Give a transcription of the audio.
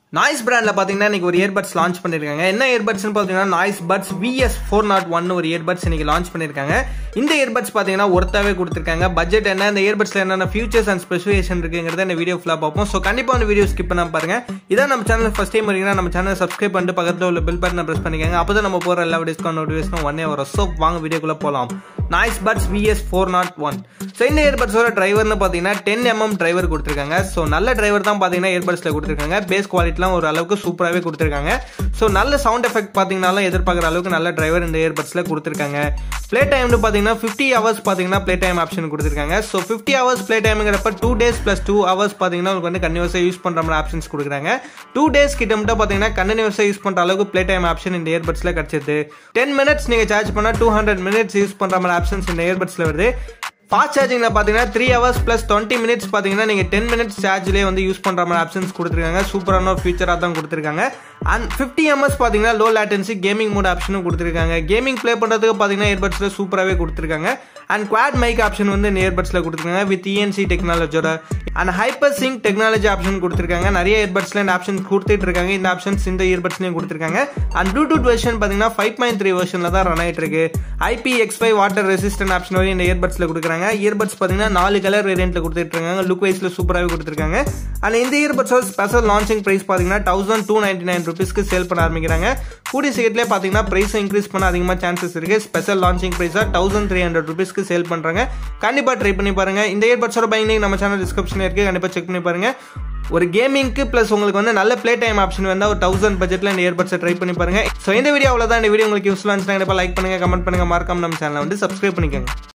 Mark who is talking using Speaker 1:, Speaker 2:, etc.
Speaker 1: noise பிராண்டில் பார்த்தீங்கன்னா இன்னைக்கு ஒரு இயர்பட்ஸ் லான்ச் பண்ணியிருக்காங்க என்ன இயர்பட்ஸ்னு பார்த்தீங்கன்னா Noise buds VS four nought one ஒரு இயர்பட்ஸ் இன்னைக்கு லான்ச் பண்ணியிருக்காங்க இந்த இயர்பட்ஸ் பார்த்தீங்கன்னா ஒருத்தாவே கொடுத்துருக்காங்க பட்ஜெட் என்ன இந்த இயர்பட்ஸில் என்னென்ன ஃபியூச்சர்ஸ் அண்ட் ஸ்பெசிஃபிகேஷன் இருக்குங்கிறத இந்த வீடியோ ஃபுல்லாக பார்ப்போம் ஸோ கண்டிப்பாக அந்த வீடியோ ஸ்கிப் பண்ணாம பாருங்க இதான் நம்ம சேனல் ஃபஸ்ட் டைம் வரீங்கன்னா நம்ம சேனல் சப்ஸ்கிரைப் பண்ணிட்டு பக்கத்தில் உள்ள பில் பட்டனை ப்ரெஸ் பண்ணிக்கோங்க அப்போ தான் நம்ம போகிற எல்லா வீடியோஸ்க்கும் நோட்டிஃபிகேஷனும் ஒன்னே வரும் ஸோ வாங்க வீடியோக்குள்ளே போகலாம் Noise buds VS four nought one so இந்த இயர்பட்ஸோட டிரைவர்னு பார்த்தீங்கன்னா டென் எம்எம் டிரைவர் கொடுத்துருக்காங்க ஸோ நல்ல டிரைவர் தான் பார்த்தீங்கன்னா இயர்பட்ஸில் கொடுத்துருக்காங்க பேஸ் குவாலிட்டிலாம் ஒரு அளவுக்கு சூப்பராகவே கொடுத்துருக்காங்க ஸோ நல்ல சவுண்ட் எஃபெக்ட் பார்த்தீங்கனாலும் எதிர்பார்க்குற அளவுக்கு நல்ல டிரைவர் இந்த இயர்பட்ஸில் கொடுத்துருக்காங்க ப்ளே டைம்னு பார்த்தீங்கன்னா ஃபிஃப்டி ஹவர்ஸ் பார்த்தீங்கன்னா ப்ளே டைம் ஆப்ஷன் கொடுத்துருக்காங்க ஸோ ஃபிஃப்டி ஹவர்ஸ் ப்ளே டைம்ங்கிறப்ப two days plus two hours பார்த்தீங்கன்னா உங்களுக்கு வந்து கன்யூஸாக யூஸ் பண்ணுற மாதிரி ஆப்ஷன்ஸ் கொடுக்குறாங்க டூ டேஸ் கிட்ட மட்டும் பார்த்தீங்கன்னா கண்டினியூஸாக யூஸ் பண்ணுற அளவுக்கு ப்ளே டைம் ஆப்ஷன் இந்த இயர்பட்ஸில் கிடச்சிது டென் மினிட்ஸ் நீங்கள் சார்ஜ் பண்ணால் டூ ஹண்ட்ரட் மினிட்ஸ் யூஸ் பண்ணுற மாதிரி ஆப்ஷன்ஸ் இந்த இயர்பட்ஸில் வருது ஃபாஸ்ட் சார்ஜிங்கில் பார்த்தீங்கன்னா three hours plus twenty minutes பார்த்தீங்கன்னா நீங்கள் டென் மினிட்ஸ் சார்ஜ்லேயே வந்து யூஸ் பண்ணுற மாதிரி ஆப்ஷன்ஸ் கொடுத்துருக்காங்க சூப்பரான ஒரு ஃபீச்சராக தான் கொடுத்துருக்காங்க அண்ட் ஃபிஃப்டி எம்எஸ் பார்த்தீங்கன்னா லோ லேட்டன்சி கேமிங் மோட் ஆப்ஷனும் கொடுத்துருக்காங்க கேமிங் ப்ளே பண்ணுறதுக்கு பார்த்தீங்கன்னா இயர்பட்ஸில் சூப்பராகவே கொடுத்துருக்காங்க அண்ட் குவாட் மைக் ஆப்ஷன் வந்து இந்த இயர்பட்ஸில் கொடுத்துருக்காங்க வித் இஎன்சி டெக்னாலஜியோட and hyper sync technology option கொடுத்துருக்காங்க நிறைய இயர்பட்ஸில் இந்த ஆப்ஷன் கொடுத்துட்டு இருக்காங்க இந்த ஆப்ஷன்ஸ் இந்த இயர்பட்ஸ்லையும் கொடுத்துருக்காங்க அண்ட் ப்ளூடூத் வெர்ஷன் பார்த்தீங்கன்னா ஃபைவ் பாயிண்ட் த்ரீ வெர்ஷனில் தான் ரன் ஆகிட்டு இருக்கு IP X five water resistant option வரையும் இந்த இயர்பட்ஸில் கொடுக்குறாங்க இயர்பட்ஸ் பார்த்தீங்கன்னா நாலு கலர் வேரியண்ட்டில் கொடுத்துட்டு இருக்காங்க லுக் வைஸில் சூப்பராகவே கொடுத்துருக்காங்க அண்ட் இந்த இயர்பட்ஸோட ஸ்பெஷல் லான்ச்சிங் ப்ரைஸ் பார்த்தீங்கன்னா தௌசண்ட் டூ நைன்டி நைன் ருபீஸ்க்கு சேல் பண்ண ஆரம்பிக்கிறாங்க கூடிய சீக்கிரத்திலே பார்த்தீங்கன்னா ப்ரைஸ் இன்க்ரீஸ் பண்ண அதிகமாக சான்சஸ் இருக்கு ஸ்பெஷல் லான்ச்சிங் ப்ரைஸாக தௌசண்ட் த்ரீ ஹண்ட்ரட் ருபீஸ்க்கு சேல் பண்ணுறாங்க கண்டிப்பாக ட்ரை பண்ணி பாருங்க இந்த இயர்பட்ஸோட பைண்டிங் நம்ம சேனல் டிஸ்கிரிப்ஷனில் இருக்குது கண்டிப்பாக செக் பண்ணி பாருங்க ஒரு கேமிங்க்கு ப்ளஸ் உங்களுக்கு வந்து நல்ல ப்ளே டைம் ஆப்ஷன் வந்தால் ஒரு தௌசண்ட் பட்ஜெட்டில் இந்த இயர்பட்ஸை ட்ரை பண்ணி பாருங்க ஸோ இந்த வீடியோ அவ்வளோதான் இந்த வீடியோ உங்களுக்கு யூஸ்ஃபுல்லாக இருந்துச்சுன்னா கண்டிப்பாக லைக் பண்ணுங்க கமெண்ட் பண்ணுங்க மறக்காம நம்ம சேனலை வந்து சப்ஸ்கிரைப் பண்ணிக்கோங்க